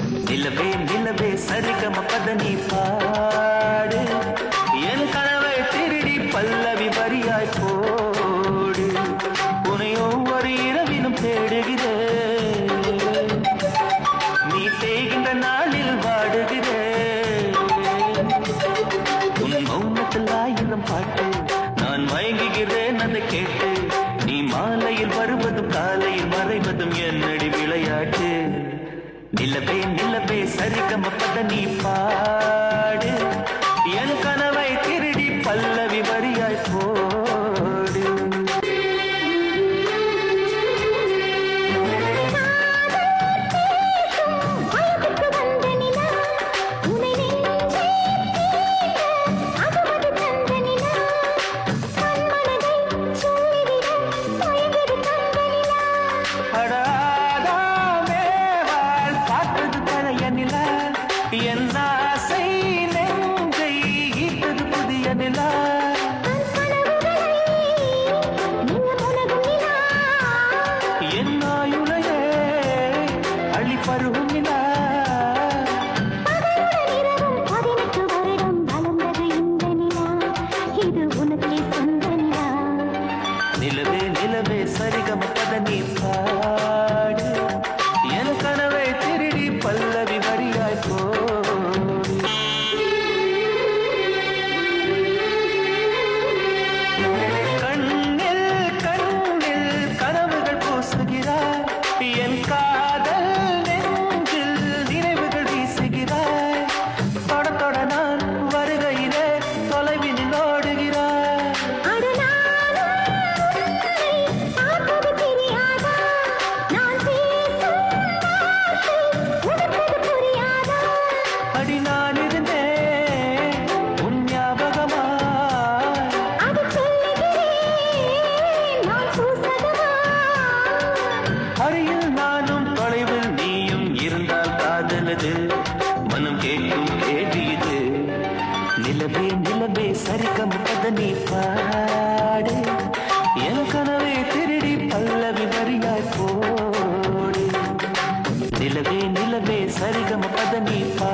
நிலவே நிலவே சரிகம பதனி பாடு என் கனவை திருடி பல்லவி வரியாய் போடு உன்னை ஒவ்வொரு இரவிலும் தேடுகிறேன் நீ தேய்கின்ற நாளில் வாடுகிறேன் உன் மௌனத்தில் ஆயிரம் பாட்டு நான் மயங்குகிறேன் அதை கேட்டு நீ மாலையில் வருவதும் காலையில் மறைவதும் என்னடி விளையாட்டு நிலவே நிலவே சரிகம பத நீ பாடு என் கனவை திருடி பல்லவி வரியாய் போடு வயதுக்கு வந்த நிலா உனை நெஞ்சே அகமது தந்த நிலா கண்மனதை சொல்லிவிட தயங்குது தந்த நிலா அடாதாமேவாள் பார்த்தது பழைய நில என் ஆசை நெஞ்சை ஈட்டது புதிய நில என் ஆயுளையே அள்ளி பருகும் நில நிலவே நிலவே சரிகம பத நீ பாடு என் கனவை திருடி பல்லவி வரியாய் போடு கண்ணில் கண்ணில் கனவுகள் பூசுகிறாய் என் காதல் நெஞ்சில் நினைவுகள் வீசுகிறாய் தொட தொட நான் வருகையிலே தொலைவினில் ஓடுகிறாய் அடி நான் இருந்தேன் உன் ஞாபகமாய் அருகில் நானும் தொலைவில் நீயும் இருந்தால் காதலது மனம் கேட்கும் கேள்வி இது நிலவே நிலவே சரிகம் பத நீ பாடு என் கனவை திருடி பல்லவி வரியாய் போடு நிலவே நிலவே சரிகம பத நீ பாடு